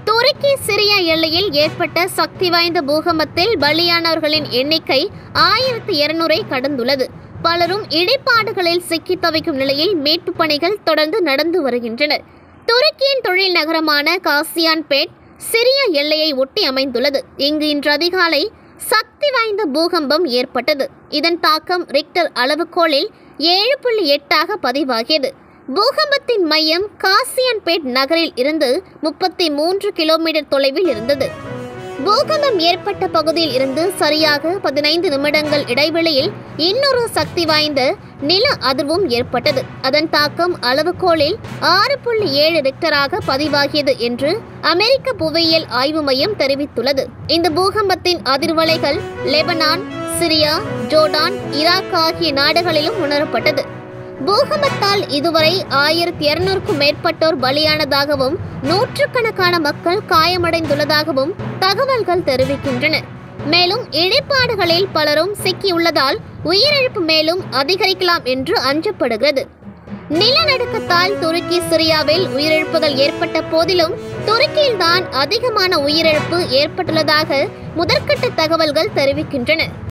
துருக்கி Syria எல்லையில் ஏற்பட்ட சக்தி வாய்ந்த பூகம்பத்தில் பலியானவர்களின் எண்ணிக்கை ஆயிரத்தி இருநூறை கடந்துள்ளது பலரும் இடைப்பாடுகளில் சிக்கி தவிக்கும் நிலையில் மீட்பு பணிகள் தொடர்ந்து நடந்து வருகின்றன துருக்கியின் தொழில் நகரமான காசியான்பேட் சிரிய எல்லையை ஒட்டி அமைந்துள்ளது இங்கு இன்று அதிகாலை சக்தி வாய்ந்த பூகம்பம் ஏற்பட்டது இதன் தாக்கம் ரிக்டர் அளவுகோலில் ஏழு புள்ளி எட்டாக பதிவாகியது பூகம்பத்தின் மையம் காசியான்பேட் நகரில் இருந்து முப்பத்தி மூன்று கிலோமீட்டர் தொலைவில் இருந்தது பூகம்பம் ஏற்பட்ட பகுதியில் இருந்து சரியாக பதினைந்து நிமிடங்கள் இடைவெளியில் இன்னொரு சக்தி வாய்ந்த நில அதிர்வும் ஏற்பட்டது அதன் தாக்கம் அளவுகோலில் ஆறு புள்ளி ஏழு ரிக்டராக பதிவாகியது என்று அமெரிக்க புவியியல் ஆய்வு மையம் தெரிவித்துள்ளது இந்த பூகம்பத்தின் அதிர்வலைகள் லெபனான் சிரியா ஜோர்டான் ஈராக் ஆகிய நாடுகளிலும் உணரப்பட்டது பூகம்பத்தால் இதுவரை ஆயிரத்தி இருநூறுக்கும் மேற்பட்டோர் பலியானதாகவும் நூற்றுக்கணக்கான மக்கள் காயமடைந்துள்ளதாகவும் தகவல்கள் தெரிவிக்கின்றன மேலும் இடைப்பாடுகளில் பலரும் சிக்கியுள்ளதால் உயிரிழப்பு மேலும் அதிகரிக்கலாம் என்று அஞ்சப்படுகிறது நிலநடுக்கத்தால் துருக்கி சிரியாவில் உயிரிழப்புகள் ஏற்பட்ட போதிலும் துருக்கியில்தான் அதிகமான உயிரிழப்பு ஏற்பட்டுள்ளதாக முதற்கட்ட தகவல்கள் தெரிவிக்கின்றன